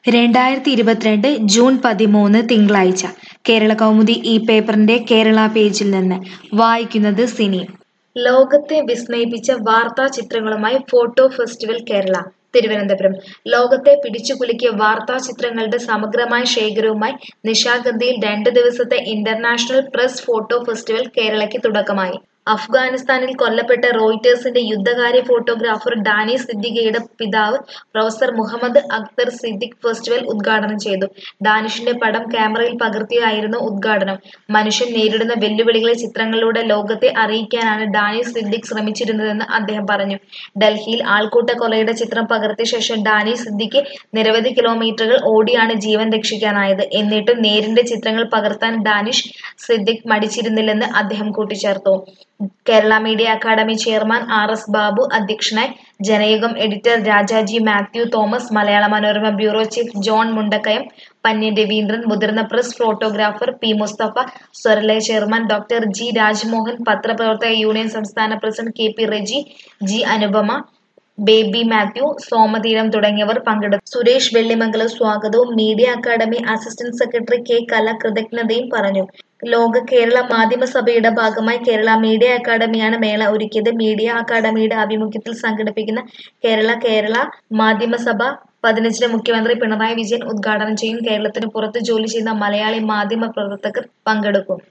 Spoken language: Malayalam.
രണ്ടായിരത്തി ഇരുപത്തിരണ്ട് ജൂൺ പതിമൂന്ന് തിങ്കളാഴ്ച കേരള കൗമുദി ഈ പേപ്പറിന്റെ കേരള പേജിൽ നിന്ന് വായിക്കുന്നത് സിനി ലോകത്തെ വിസ്മയിപ്പിച്ച വാർത്താ ചിത്രങ്ങളുമായി ഫോട്ടോ ഫെസ്റ്റിവൽ കേരള തിരുവനന്തപുരം ലോകത്തെ പിടിച്ചുകുലുക്കിയ വാർത്താ ചിത്രങ്ങളുടെ സമഗ്രമായ ശേഖരവുമായി നിശാഗന്ധിയിൽ രണ്ട് ദിവസത്തെ ഇന്റർനാഷണൽ പ്രസ് ഫോട്ടോ ഫെസ്റ്റിവൽ കേരളയ്ക്ക് തുടക്കമായി അഫ്ഗാനിസ്ഥാനിൽ കൊല്ലപ്പെട്ട റോയിറ്റേഴ്സിന്റെ യുദ്ധകാര്യ ഫോട്ടോഗ്രാഫർ ഡാനി സിദ്ദിഖയുടെ പിതാവ് പ്രൊഫസർ മുഹമ്മദ് അക്തർ സിദ്ദിഖ് ഫെസ്റ്റിവൽ ഉദ്ഘാടനം ചെയ്തു ഡാനിഷിന്റെ പടം ക്യാമറയിൽ പകർത്തിയായിരുന്നു ഉദ്ഘാടനം മനുഷ്യൻ നേരിടുന്ന വെല്ലുവിളികളെ ചിത്രങ്ങളിലൂടെ ലോകത്തെ അറിയിക്കാനാണ് ഡാനിഷ് സിദ്ദിഖ് ശ്രമിച്ചിരുന്നതെന്ന് അദ്ദേഹം പറഞ്ഞു ഡൽഹിയിൽ ആൾക്കൂട്ട കൊലയുടെ ചിത്രം പകർത്തിയ ശേഷം ഡാനി സിദ്ദിഖ് നിരവധി കിലോമീറ്ററുകൾ ഓടിയാണ് ജീവൻ രക്ഷിക്കാനായത് എന്നിട്ടും നേരിന്റെ ചിത്രങ്ങൾ പകർത്താൻ ഡാനിഷ് സിദ്ദിഖ് മടിച്ചിരുന്നില്ലെന്ന് അദ്ദേഹം കൂട്ടിച്ചേർത്തു Kerala media academy chairman R S Babu അധ്യക്ഷനായി Janayugom editor Rajaji Mathew Thomas Malayala Manorama bureau chief John Mundakayam Pannyan Raveendran മുതിർന്ന press photographer P Musthafa Swaralaya chairman doctor G Rajmohan പത്രപ്രവർത്തക യൂണിയൻ സംസ്ഥാന president K P Reji G Anupama Baby Mathew Somatheeram തുടങ്ങിയവർ പങ്കെടുത്തു സുരേഷ് വെള്ളിമംഗലം സ്വാഗതവും media academy assistant secretary K Kala കൃതജ്ഞതയും പറഞ്ഞു ലോക കേരള മാധ്യമസഭയുടെ ഭാഗമായി കേരള മീഡിയ അക്കാദമിയാണ് മേള ഒരുക്കിയത് മീഡിയ അക്കാദമിയുടെ ആഭിമുഖ്യത്തിൽ സംഘടിപ്പിക്കുന്ന കേരള കേരള മാധ്യമസഭ പതിനഞ്ചിന് മുഖ്യമന്ത്രി പിണറായി വിജയൻ ഉദ്ഘാടനം ചെയ്യും കേരളത്തിന് പുറത്ത് ജോലി ചെയ്യുന്ന മലയാളി മാധ്യമ പ്രവർത്തകർ പങ്കെടുക്കും